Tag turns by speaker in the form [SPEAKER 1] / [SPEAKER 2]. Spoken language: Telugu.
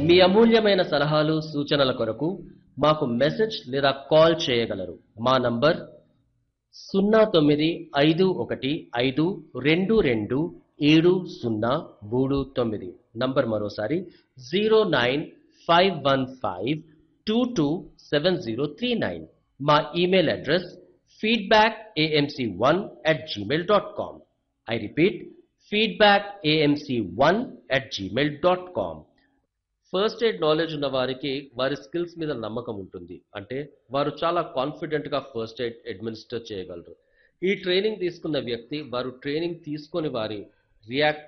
[SPEAKER 1] మీ అమూల్యమైన సలహాలు సూచనల కొరకు మాకు మెసేజ్ లేదా కాల్ చేయగలరు మా నంబర్ సున్నా తొమ్మిది ఐదు ఒకటి ఐదు రెండు రెండు ఏడు సున్నా మూడు తొమ్మిది నంబర్ మరోసారి zero nine five one five two two seven zero three nine మా email address feedback AMC one at Gmail dot com I repeat feedback AMC one at Gmail dot com first aid knowledge ఉన్న వారికి వారి స్కిల్స్ మీద నమ్మకం ఉంటుంది అంటే వారు చాలా కాన్ఫిడెంట్ గా ఫస్ట్ ఎయిడ్ అడ్మినిస్టర్ చేయగలరు ఈ ట్రైనింగ్ తీసుకున్న వ్యక్తి వారు ట్రైనింగ్ తీసుకొని వారి రియాక్ట్